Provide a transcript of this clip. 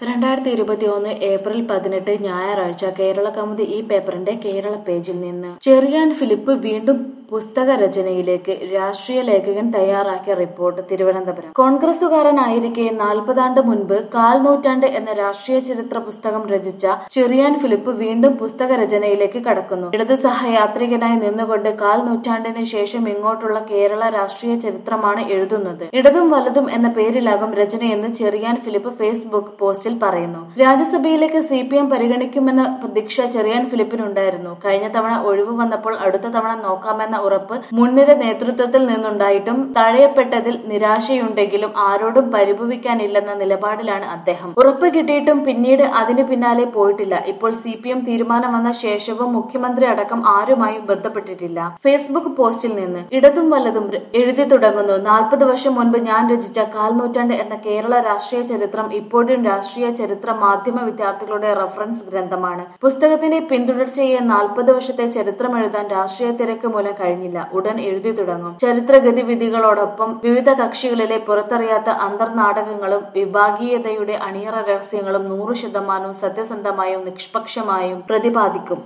രണ്ടായിരത്തി ഇരുപത്തി ഒന്ന് ഏപ്രിൽ പതിനെട്ട് ഞായറാഴ്ച കേരള കൗമുദി ഈ പേപ്പറിന്റെ കേരള പേജിൽ നിന്ന് ചെറിയാൻ ഫിലിപ്പ് വീണ്ടും പുസ്തക രചനയിലേക്ക് രാഷ്ട്രീയ ലേഖകൻ തയ്യാറാക്കിയ റിപ്പോർട്ട് തിരുവനന്തപുരം കോൺഗ്രസുകാരനായിരിക്കെ നാൽപ്പതാണ്ട് മുൻപ് കാൽ നൂറ്റാണ്ട് എന്ന രാഷ്ട്രീയ ചരിത്ര പുസ്തകം രചിച്ച ചെറിയാൻ ഫിലിപ്പ് വീണ്ടും പുസ്തക രചനയിലേക്ക് കടക്കുന്നു ഇടതു സഹയാത്രികനായി നിന്നുകൊണ്ട് കാൽ നൂറ്റാണ്ടിന് ശേഷം ഇങ്ങോട്ടുള്ള കേരള രാഷ്ട്രീയ ചരിത്രമാണ് എഴുതുന്നത് ഇടതും വലതും എന്ന പേരിലാകും രചനയെന്ന് ചെറിയാൻ ഫിലിപ്പ് ഫേസ്ബുക്ക് പോസ്റ്റിൽ പറയുന്നു രാജ്യസഭയിലേക്ക് സി പി എം പരിഗണിക്കുമെന്ന പ്രതീക്ഷ ചെറിയാൻ ഫിലിപ്പിനുണ്ടായിരുന്നു കഴിഞ്ഞ തവണ ഒഴിവ് വന്നപ്പോൾ അടുത്ത തവണ നോക്കാമെന്ന ഉറപ്പ് മുൻനിര നേതൃത്വത്തിൽ നിന്നുണ്ടായിട്ടും തഴയപ്പെട്ടതിൽ നിരാശയുണ്ടെങ്കിലും ആരോടും പരിഭവിക്കാനില്ലെന്ന നിലപാടിലാണ് അദ്ദേഹം ഉറപ്പ് കിട്ടിയിട്ടും പിന്നീട് അതിന് പിന്നാലെ പോയിട്ടില്ല ഇപ്പോൾ സി പി എം തീരുമാനം വന്ന ശേഷവും മുഖ്യമന്ത്രി അടക്കം ആരുമായും ബന്ധപ്പെട്ടിട്ടില്ല ഫേസ്ബുക്ക് പോസ്റ്റിൽ നിന്ന് ഇടതും വലതും എഴുതി തുടങ്ങുന്നു നാൽപ്പത് വർഷം മുൻപ് ഞാൻ രചിച്ച കാൽ നൂറ്റാണ്ട് എന്ന കേരള രാഷ്ട്രീയ ചരിത്രം ഇപ്പോഴും രാഷ്ട്രീയ ചരിത്ര മാധ്യമ വിദ്യാർത്ഥികളുടെ റഫറൻസ് ഗ്രന്ഥമാണ് പുസ്തകത്തിന്റെ പിന്തുടർച്ചയെ നാൽപ്പത് വർഷത്തെ ചരിത്രം എഴുതാൻ രാഷ്ട്രീയ തിരക്ക് മൂലം കഴിഞ്ഞില്ല ഉടൻ എഴുതി തുടങ്ങും ചരിത്ര ഗതിവിധികളോടൊപ്പം വിവിധ കക്ഷികളിലെ പുറത്തറിയാത്ത അന്തർനാടകങ്ങളും വിഭാഗീയതയുടെ അണിയറ രഹസ്യങ്ങളും നൂറു ശതമാനവും സത്യസന്ധമായും നിഷ്പക്ഷമായും പ്രതിപാദിക്കും